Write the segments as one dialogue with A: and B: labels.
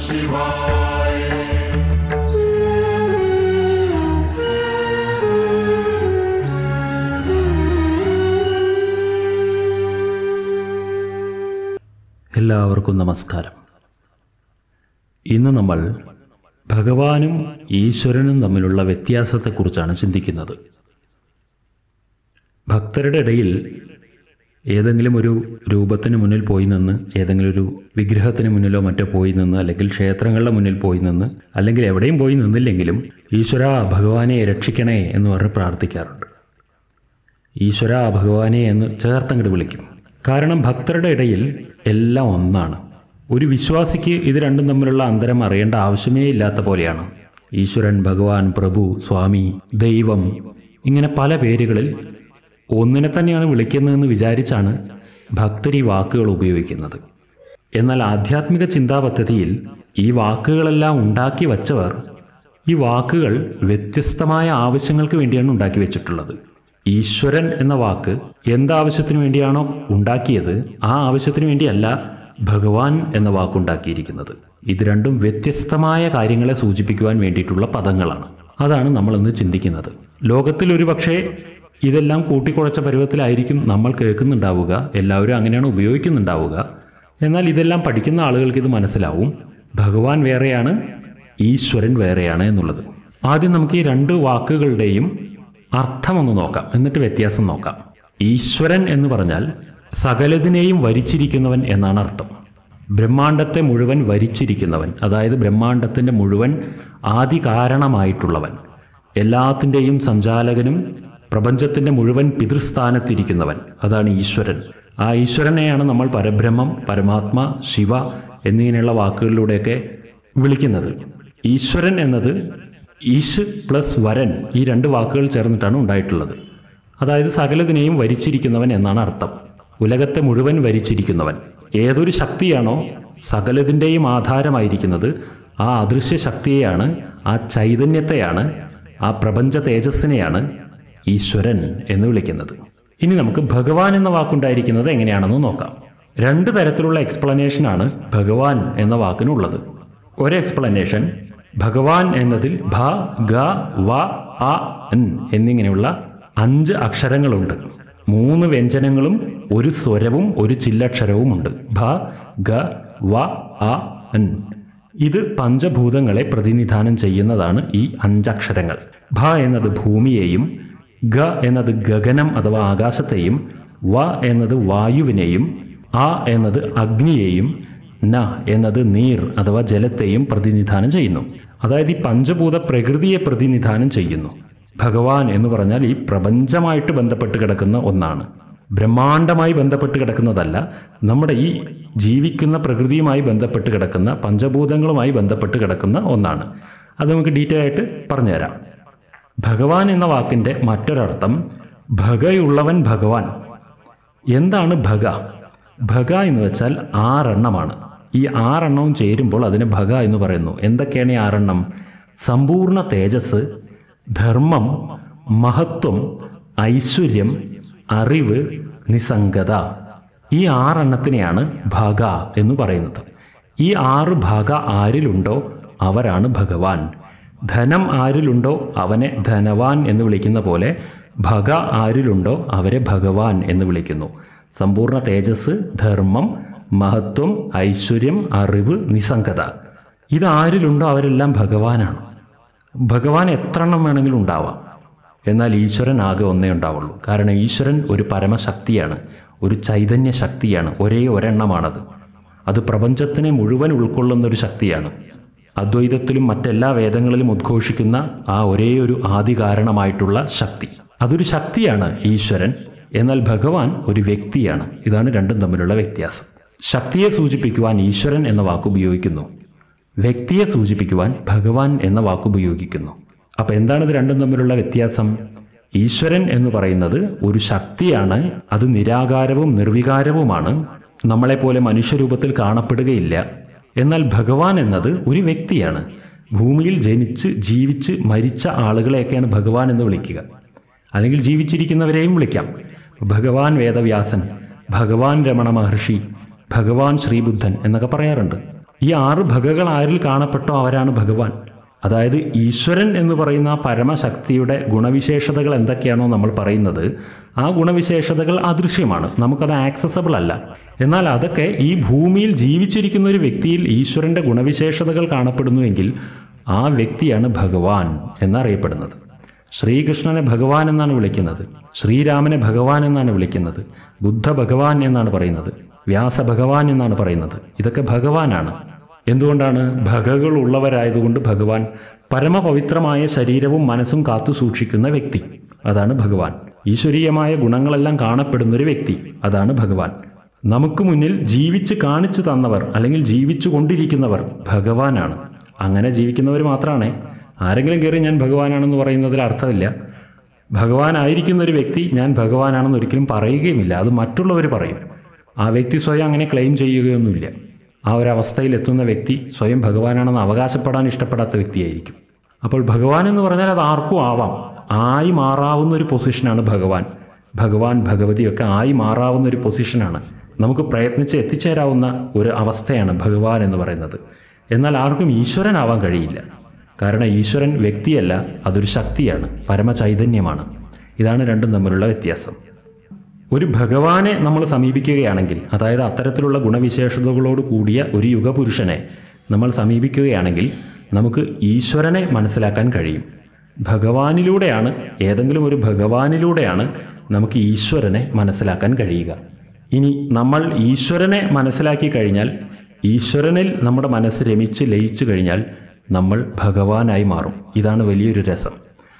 A: ശിവായ
B: എല്ലാവർക്കും നമസ്കാരം ഇന്ന് നമ്മൾ ഭഗവാനും ഈശ്വരനും തമ്മിലുള്ള വ്യത്യാസത്തെക്കുറിച്ചാണ് ചിന്തിക്കുന്നത് ഭക്തരുടെ ഇടയിൽ ഏതെങ്കിലും ഒരു രൂപത്തിന് മുന്നിൽ പോയി നിന്ന് ഏതെങ്കിലും ഒരു വിഗ്രഹത്തിന് മുന്നിലോ മറ്റോ പോയി നിന്ന് അല്ലെങ്കിൽ ക്ഷേത്രങ്ങളുടെ മുന്നിൽ പോയി നിന്ന് അല്ലെങ്കിൽ എവിടെയും പോയി നിന്നില്ലെങ്കിലും ഈശ്വര ഭഗവാനെ രക്ഷിക്കണേ എന്ന് പറഞ്ഞ് പ്രാർത്ഥിക്കാറുണ്ട് ഈശ്വര ഭഗവാനെ എന്ന് ചേർത്തങ്ങോട്ട് വിളിക്കും കാരണം ഭക്തരുടെ ഇടയിൽ എല്ലാം ഒന്നാണ് ഒരു വിശ്വാസിക്ക് ഇത് രണ്ടും തമ്മിലുള്ള അന്തരം അറിയേണ്ട ആവശ്യമേ ഇല്ലാത്ത പോലെയാണ് ഈശ്വരൻ ഭഗവാൻ പ്രഭു സ്വാമി ദൈവം ഇങ്ങനെ പല പേരുകളിൽ ഒന്നിനെ തന്നെയാണ് വിളിക്കുന്നതെന്ന് വിചാരിച്ചാണ് ഭക്തർ ഈ വാക്കുകൾ ഉപയോഗിക്കുന്നത് എന്നാൽ ആധ്യാത്മിക ചിന്താ പദ്ധതിയിൽ ഈ വാക്കുകളെല്ലാം ഉണ്ടാക്കി വച്ചവർ ഈ വാക്കുകൾ വ്യത്യസ്തമായ ആവശ്യങ്ങൾക്ക് വേണ്ടിയാണ് ഉണ്ടാക്കി വെച്ചിട്ടുള്ളത് ഈശ്വരൻ എന്ന വാക്ക് എന്താവശ്യത്തിന് വേണ്ടിയാണോ ഉണ്ടാക്കിയത് ആ ആവശ്യത്തിന് വേണ്ടിയല്ല ഭഗവാൻ എന്ന വാക്കുണ്ടാക്കിയിരിക്കുന്നത് ഇത് രണ്ടും വ്യത്യസ്തമായ കാര്യങ്ങളെ സൂചിപ്പിക്കുവാൻ വേണ്ടിയിട്ടുള്ള പദങ്ങളാണ് അതാണ് നമ്മൾ ഇന്ന് ചിന്തിക്കുന്നത് ലോകത്തിൽ ഒരു പക്ഷേ ഇതെല്ലാം കൂട്ടിക്കുഴച്ച പരുവത്തിലായിരിക്കും നമ്മൾ കേൾക്കുന്നുണ്ടാവുക എല്ലാവരും അങ്ങനെയാണ് ഉപയോഗിക്കുന്നുണ്ടാവുക എന്നാൽ ഇതെല്ലാം പഠിക്കുന്ന ആളുകൾക്ക് ഇത് മനസ്സിലാവും ഭഗവാൻ വേറെയാണ് ഈശ്വരൻ വേറെയാണ് എന്നുള്ളത് ആദ്യം നമുക്ക് ഈ രണ്ട് വാക്കുകളുടെയും അർത്ഥമൊന്ന് നോക്കാം എന്നിട്ട് വ്യത്യാസം നോക്കാം ഈശ്വരൻ എന്ന് പറഞ്ഞാൽ സകലതിനെയും വരിച്ചിരിക്കുന്നവൻ എന്നാണ് അർത്ഥം ബ്രഹ്മാണ്ടത്തെ മുഴുവൻ വരിച്ചിരിക്കുന്നവൻ അതായത് ബ്രഹ്മാണ്ടത്തിൻ്റെ മുഴുവൻ ആദി കാരണമായിട്ടുള്ളവൻ എല്ലാത്തിൻ്റെയും സഞ്ചാലകനും പ്രപഞ്ചത്തിൻ്റെ മുഴുവൻ പിതൃസ്ഥാനത്തിരിക്കുന്നവൻ അതാണ് ഈശ്വരൻ ആ ഈശ്വരനെയാണ് നമ്മൾ പരബ്രഹ്മം പരമാത്മ ശിവ എന്നിങ്ങനെയുള്ള വാക്കുകളിലൂടെയൊക്കെ വിളിക്കുന്നത് ഈശ്വരൻ എന്നത് ഈശ് പ്ലസ് വരൻ ഈ രണ്ട് വാക്കുകൾ ചേർന്നിട്ടാണ് ഉണ്ടായിട്ടുള്ളത് അതായത് സകലതിനെയും വരിച്ചിരിക്കുന്നവൻ എന്നാണ് അർത്ഥം ഉലകത്തെ മുഴുവൻ വരിച്ചിരിക്കുന്നവൻ ഏതൊരു ശക്തിയാണോ സകലതിൻ്റെയും ആധാരമായിരിക്കുന്നത് ആ അദൃശ്യ ശക്തിയെയാണ് ആ ചൈതന്യത്തെയാണ് ആ പ്രപഞ്ച തേജസ്സിനെയാണ് ഈശ്വരൻ എന്ന് വിളിക്കുന്നത് ഇനി നമുക്ക് ഭഗവാൻ എന്ന വാക്കുണ്ടായിരിക്കുന്നത് എങ്ങനെയാണെന്ന് നോക്കാം രണ്ട് തരത്തിലുള്ള എക്സ്പ്ലനേഷനാണ് ഭഗവാൻ എന്ന വാക്കിനുള്ളത് ഒരു എക്സ്പ്ലനേഷൻ ഭഗവാൻ എന്നതിൽ ഭ ഗ വ അ എൻ എന്നിങ്ങനെയുള്ള അഞ്ച് അക്ഷരങ്ങളുണ്ട് മൂന്ന് വ്യഞ്ജനങ്ങളും ഒരു സ്വരവും ഒരു ചില്ലക്ഷരവുമുണ്ട് ഭ ഗ വ അ എൻ ഇത് പഞ്ചഭൂതങ്ങളെ പ്രതിനിധാനം ചെയ്യുന്നതാണ് ഈ അഞ്ചക്ഷരങ്ങൾ ഭ എന്നത് ഭൂമിയെയും ഗ എന്നത് ഗഗനം അഥവാ ആകാശത്തെയും വ എന്നത് വായുവിനെയും ആ എന്നത് അഗ്നിയെയും ന എന്നത് നീർ അഥവാ ജലത്തെയും പ്രതിനിധാനം ചെയ്യുന്നു അതായത് ഈ പഞ്ചഭൂത പ്രകൃതിയെ പ്രതിനിധാനം ചെയ്യുന്നു ഭഗവാൻ എന്ന് പറഞ്ഞാൽ ഈ പ്രപഞ്ചമായിട്ട് ബന്ധപ്പെട്ട് കിടക്കുന്ന ഒന്നാണ് ബ്രഹ്മാണ്ടമായി ബന്ധപ്പെട്ട് കിടക്കുന്നതല്ല നമ്മുടെ ഈ ജീവിക്കുന്ന പ്രകൃതിയുമായി ബന്ധപ്പെട്ട് കിടക്കുന്ന പഞ്ചഭൂതങ്ങളുമായി ബന്ധപ്പെട്ട് കിടക്കുന്ന ഒന്നാണ് അത് നമുക്ക് ഡീറ്റെയിൽ ആയിട്ട് പറഞ്ഞുതരാം ഭഗവാൻ എന്ന വാക്കിൻ്റെ മറ്റൊരർത്ഥം ഭഗയുള്ളവൻ ഭഗവാൻ എന്താണ് ഭഗ ഭഗ എന്ന് വെച്ചാൽ ആറെണ്ണമാണ് ഈ ആറെണ്ണവും ചേരുമ്പോൾ അതിന് ഭഗ എന്ന് പറയുന്നു എന്തൊക്കെയാണ് ഈ ആറെണ്ണം സമ്പൂർണ്ണ തേജസ് ധർമ്മം മഹത്വം ഐശ്വര്യം അറിവ് നിസംഗത ഈ ആറെണ്ണത്തിനെയാണ് ഭഗ എന്ന് പറയുന്നത് ഈ ആറ് ഭാഗ ആരിലുണ്ടോ അവരാണ് ഭഗവാൻ ധനം ആരിലുണ്ടോ അവനെ ധനവാൻ എന്ന് വിളിക്കുന്ന പോലെ ഭഗ ആരിലുണ്ടോ അവരെ ഭഗവാൻ എന്ന് വിളിക്കുന്നു സമ്പൂർണ്ണ തേജസ് ധർമ്മം മഹത്വം ഐശ്വര്യം അറിവ് നിസംഗത ഇത് ആരിലുണ്ടോ അവരെല്ലാം ഭഗവാനാണ് ഭഗവാൻ എത്ര എണ്ണം വേണമെങ്കിലും ഉണ്ടാവാം എന്നാൽ ഈശ്വരൻ ആകെ ഒന്നേ ഉണ്ടാവുള്ളൂ കാരണം ഈശ്വരൻ ഒരു പരമശക്തിയാണ് ഒരു ചൈതന്യ ശക്തിയാണ് ഒരേ ഒരെണ്ണമാണത് അത് പ്രപഞ്ചത്തിനെ മുഴുവൻ ഉൾക്കൊള്ളുന്ന ഒരു ശക്തിയാണ് അദ്വൈതത്തിലും മറ്റെല്ലാ വേദങ്ങളിലും ഉദ്ഘോഷിക്കുന്ന ആ ഒരേ ഒരു ആദികാരണമായിട്ടുള്ള ശക്തി അതൊരു ശക്തിയാണ് ഈശ്വരൻ എന്നാൽ ഭഗവാൻ ഒരു വ്യക്തിയാണ് ഇതാണ് രണ്ടും തമ്മിലുള്ള വ്യത്യാസം ശക്തിയെ സൂചിപ്പിക്കുവാൻ ഈശ്വരൻ എന്ന വാക്ക് ഉപയോഗിക്കുന്നു വ്യക്തിയെ സൂചിപ്പിക്കുവാൻ ഭഗവാൻ എന്ന വാക്ക് ഉപയോഗിക്കുന്നു അപ്പം എന്താണ് ഇത് രണ്ടും തമ്മിലുള്ള വ്യത്യാസം ഈശ്വരൻ എന്ന് പറയുന്നത് ഒരു ശക്തിയാണ് അത് നിരാകാരവും നിർവികാരവുമാണ് നമ്മളെപ്പോലെ മനുഷ്യരൂപത്തിൽ കാണപ്പെടുകയില്ല എന്നാൽ ഭഗവാൻ എന്നത് ഒരു വ്യക്തിയാണ് ഭൂമിയിൽ ജനിച്ച് ജീവിച്ച് മരിച്ച ആളുകളെയൊക്കെയാണ് ഭഗവാൻ എന്ന് വിളിക്കുക അല്ലെങ്കിൽ ജീവിച്ചിരിക്കുന്നവരെയും വിളിക്കാം ഭഗവാൻ വേദവ്യാസൻ ഭഗവാൻ രമണ മഹർഷി ഭഗവാൻ ശ്രീബുദ്ധൻ എന്നൊക്കെ പറയാറുണ്ട് ഈ ആറ് ഭഗകൾ ആരിൽ കാണപ്പെട്ടോ അവരാണ് ഭഗവാൻ അതായത് ഈശ്വരൻ എന്ന് പറയുന്ന ആ പരമശക്തിയുടെ ഗുണവിശേഷതകൾ എന്തൊക്കെയാണോ നമ്മൾ പറയുന്നത് ആ ഗുണവിശേഷതകൾ അദൃശ്യമാണ് നമുക്കത് ആക്സസബിൾ അല്ല എന്നാൽ അതൊക്കെ ഈ ഭൂമിയിൽ ജീവിച്ചിരിക്കുന്ന ഒരു വ്യക്തിയിൽ ഈശ്വരൻ്റെ ഗുണവിശേഷതകൾ കാണപ്പെടുന്നുവെങ്കിൽ ആ വ്യക്തിയാണ് ഭഗവാൻ എന്നറിയപ്പെടുന്നത് ശ്രീകൃഷ്ണനെ ഭഗവാൻ എന്നാണ് വിളിക്കുന്നത് ശ്രീരാമനെ ഭഗവാൻ എന്നാണ് വിളിക്കുന്നത് ബുദ്ധ ഭഗവാൻ എന്നാണ് പറയുന്നത് വ്യാസ ഭഗവാൻ എന്നാണ് പറയുന്നത് ഇതൊക്കെ ഭഗവാനാണ് എന്തുകൊണ്ടാണ് ഭഗകൾ ഉള്ളവരായതുകൊണ്ട് ഭഗവാൻ പരമപവിത്രമായ ശരീരവും മനസ്സും കാത്തു സൂക്ഷിക്കുന്ന വ്യക്തി അതാണ് ഭഗവാൻ ഈശ്വരീയമായ ഗുണങ്ങളെല്ലാം കാണപ്പെടുന്ന ഒരു വ്യക്തി അതാണ് ഭഗവാൻ നമുക്ക് മുന്നിൽ ജീവിച്ച് കാണിച്ചു തന്നവർ അല്ലെങ്കിൽ ജീവിച്ചു കൊണ്ടിരിക്കുന്നവർ ഭഗവാനാണ് അങ്ങനെ ജീവിക്കുന്നവർ മാത്രമാണ് ആരെങ്കിലും കയറി ഞാൻ ഭഗവാനാണെന്ന് പറയുന്നതിൽ അർത്ഥമില്ല ഭഗവാനായിരിക്കുന്ന ഒരു വ്യക്തി ഞാൻ ഭഗവാനാണെന്ന് ഒരിക്കലും പറയുകയുമില്ല അത് മറ്റുള്ളവർ പറയും ആ വ്യക്തി സ്വയം അങ്ങനെ ക്ലെയിം ചെയ്യുകയൊന്നുമില്ല ആ ഒരു അവസ്ഥയിൽ എത്തുന്ന വ്യക്തി സ്വയം ഭഗവാനാണെന്ന് അവകാശപ്പെടാൻ ഇഷ്ടപ്പെടാത്ത വ്യക്തിയായിരിക്കും അപ്പോൾ ഭഗവാൻ എന്ന് പറഞ്ഞാൽ അത് ആർക്കും ആവാം ആയി മാറാവുന്ന ഒരു പൊസിഷനാണ് ഭഗവാൻ ഭഗവാൻ ഭഗവതിയൊക്കെ ആയി മാറാവുന്ന ഒരു പൊസിഷനാണ് നമുക്ക് പ്രയത്നിച്ച് എത്തിച്ചേരാവുന്ന ഒരു അവസ്ഥയാണ് ഭഗവാൻ എന്ന് പറയുന്നത് എന്നാൽ ആർക്കും ഈശ്വരനാവാൻ കഴിയില്ല കാരണം ഈശ്വരൻ വ്യക്തിയല്ല അതൊരു ശക്തിയാണ് പരമചൈതന്യമാണ് ഇതാണ് രണ്ടും തമ്മിലുള്ള വ്യത്യാസം ഒരു ഭഗവാനെ നമ്മൾ സമീപിക്കുകയാണെങ്കിൽ അതായത് അത്തരത്തിലുള്ള ഗുണവിശേഷതകളോട് കൂടിയ ഒരു യുഗപുരുഷനെ നമ്മൾ സമീപിക്കുകയാണെങ്കിൽ നമുക്ക് ഈശ്വരനെ മനസ്സിലാക്കാൻ കഴിയും ഭഗവാനിലൂടെയാണ് ഏതെങ്കിലും ഒരു ഭഗവാനിലൂടെയാണ് നമുക്ക് ഈശ്വരനെ മനസ്സിലാക്കാൻ കഴിയുക ഇനി നമ്മൾ ഈശ്വരനെ മനസ്സിലാക്കി കഴിഞ്ഞാൽ ഈശ്വരനിൽ നമ്മുടെ മനസ്സ് രമിച്ച് ലയിച്ചു കഴിഞ്ഞാൽ നമ്മൾ ഭഗവാനായി മാറും ഇതാണ് വലിയൊരു രസം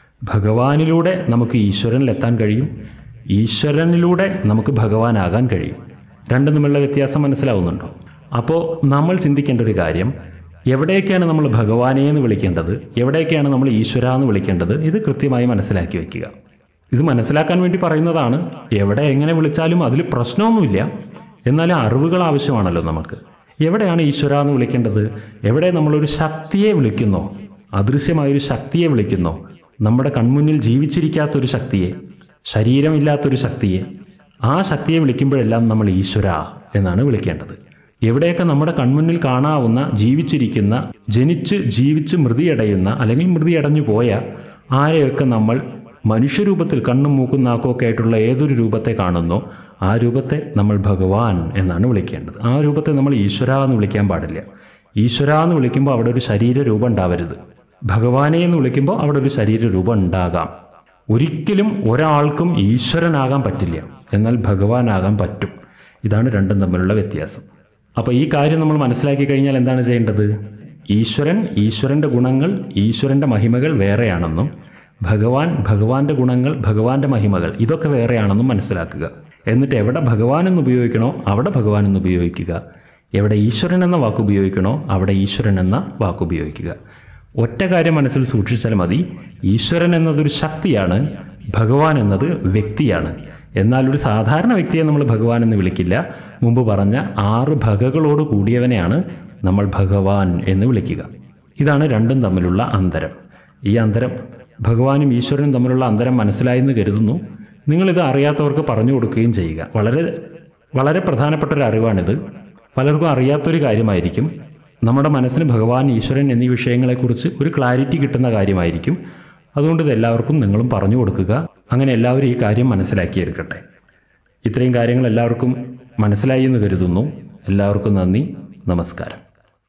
B: ഭഗവാനിലൂടെ നമുക്ക് ഈശ്വരനിലെത്താൻ കഴിയും ഈശ്വരനിലൂടെ നമുക്ക് ഭഗവാനാകാൻ കഴിയും രണ്ടും തമ്മിലുള്ള വ്യത്യാസം മനസ്സിലാവുന്നുണ്ടോ അപ്പോൾ നമ്മൾ ചിന്തിക്കേണ്ട ഒരു കാര്യം എവിടെയൊക്കെയാണ് നമ്മൾ ഭഗവാനെ എന്ന് വിളിക്കേണ്ടത് എവിടെയൊക്കെയാണ് നമ്മൾ ഈശ്വര എന്ന് വിളിക്കേണ്ടത് ഇത് കൃത്യമായി മനസ്സിലാക്കി വയ്ക്കുക ഇത് മനസ്സിലാക്കാൻ വേണ്ടി പറയുന്നതാണ് എവിടെ എങ്ങനെ വിളിച്ചാലും അതിൽ പ്രശ്നമൊന്നുമില്ല എന്നാലും അറിവുകൾ ആവശ്യമാണല്ലോ നമുക്ക് എവിടെയാണ് ഈശ്വര എന്ന് വിളിക്കേണ്ടത് എവിടെ നമ്മളൊരു ശക്തിയെ വിളിക്കുന്നോ അദൃശ്യമായൊരു ശക്തിയെ വിളിക്കുന്നോ നമ്മുടെ കൺമുന്നിൽ ജീവിച്ചിരിക്കാത്തൊരു ശക്തിയെ ശരീരമില്ലാത്തൊരു ശക്തിയെ ആ ശക്തിയെ വിളിക്കുമ്പോഴെല്ലാം നമ്മൾ ഈശ്വര എന്നാണ് വിളിക്കേണ്ടത് എവിടെയൊക്കെ നമ്മുടെ കൺമുന്നിൽ കാണാവുന്ന ജീവിച്ചിരിക്കുന്ന ജനിച്ച് ജീവിച്ച് മൃതിയടയുന്ന അല്ലെങ്കിൽ മൃതിയടഞ്ഞു പോയ ആരെയൊക്കെ നമ്മൾ മനുഷ്യരൂപത്തിൽ കണ്ണും മൂക്കും നാക്കും ഒക്കെ ആയിട്ടുള്ള ഏതൊരു രൂപത്തെ കാണുന്നോ ആ രൂപത്തെ നമ്മൾ ഭഗവാൻ എന്നാണ് വിളിക്കേണ്ടത് ആ രൂപത്തെ നമ്മൾ ഈശ്വര എന്ന് വിളിക്കാൻ പാടില്ല ഈശ്വര എന്ന് വിളിക്കുമ്പോൾ അവിടെ ഒരു ശരീര രൂപം ഉണ്ടാവരുത് ഭഗവാനെ എന്ന് വിളിക്കുമ്പോൾ അവിടെ ഒരു ശരീര രൂപം ഉണ്ടാകാം ഒരിക്കലും ഒരാൾക്കും ഈശ്വരനാകാൻ പറ്റില്ല എന്നാൽ ഭഗവാനാകാൻ പറ്റും ഇതാണ് രണ്ടും തമ്മിലുള്ള വ്യത്യാസം അപ്പോൾ ഈ കാര്യം നമ്മൾ മനസ്സിലാക്കി കഴിഞ്ഞാൽ എന്താണ് ചെയ്യേണ്ടത് ഈശ്വരൻ ഈശ്വരൻ്റെ ഗുണങ്ങൾ ഈശ്വരൻ്റെ മഹിമകൾ വേറെയാണെന്നും ഭഗവാൻ ഭഗവാന്റെ ഗുണങ്ങൾ ഭഗവാന്റെ മഹിമകൾ ഇതൊക്കെ വേറെയാണെന്നും മനസ്സിലാക്കുക എന്നിട്ട് എവിടെ ഭഗവാൻ എന്ന് ഉപയോഗിക്കണോ അവിടെ ഭഗവാൻ എന്ന് ഉപയോഗിക്കുക എവിടെ ഈശ്വരൻ എന്ന വാക്ക് ഉപയോഗിക്കണോ അവിടെ ഈശ്വരൻ എന്ന വാക്ക് ഉപയോഗിക്കുക ഒറ്റ കാര്യം മനസ്സിൽ സൂക്ഷിച്ചാൽ മതി ഈശ്വരൻ എന്നതൊരു ശക്തിയാണ് ഭഗവാൻ എന്നത് വ്യക്തിയാണ് എന്നാൽ ഒരു സാധാരണ വ്യക്തിയെ നമ്മൾ ഭഗവാൻ എന്ന് വിളിക്കില്ല മുമ്പ് പറഞ്ഞ ആറ് ഭഗകളോട് കൂടിയവനെയാണ് നമ്മൾ ഭഗവാൻ എന്ന് വിളിക്കുക ഇതാണ് രണ്ടും തമ്മിലുള്ള അന്തരം ഈ അന്തരം ഭഗവാനും ഈശ്വരനും തമ്മിലുള്ള അന്തരം മനസ്സിലായെന്ന് കരുതുന്നു നിങ്ങളിത് അറിയാത്തവർക്ക് പറഞ്ഞു കൊടുക്കുകയും ചെയ്യുക വളരെ വളരെ പ്രധാനപ്പെട്ട ഒരു അറിവാണിത് പലർക്കും അറിയാത്തൊരു കാര്യമായിരിക്കും നമ്മുടെ മനസ്സിന് ഭഗവാൻ ഈശ്വരൻ എന്നീ വിഷയങ്ങളെക്കുറിച്ച് ഒരു ക്ലാരിറ്റി കിട്ടുന്ന കാര്യമായിരിക്കും അതുകൊണ്ട് ഇത് എല്ലാവർക്കും നിങ്ങളും പറഞ്ഞു കൊടുക്കുക അങ്ങനെ എല്ലാവരും ഈ കാര്യം മനസ്സിലാക്കിയെടുക്കട്ടെ ഇത്രയും കാര്യങ്ങൾ എല്ലാവർക്കും മനസ്സിലായി എന്ന് കരുതുന്നു എല്ലാവർക്കും നന്ദി നമസ്കാരം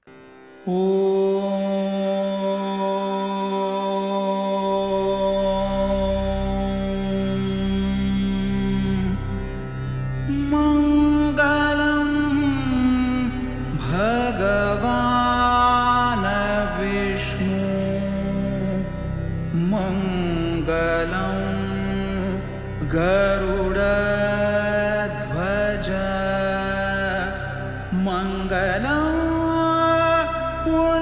A: मङ्गलं भगवान् विष्णु मङ्गलं गरुडध्वज मङ्गलं पुण्डरीकाक्ष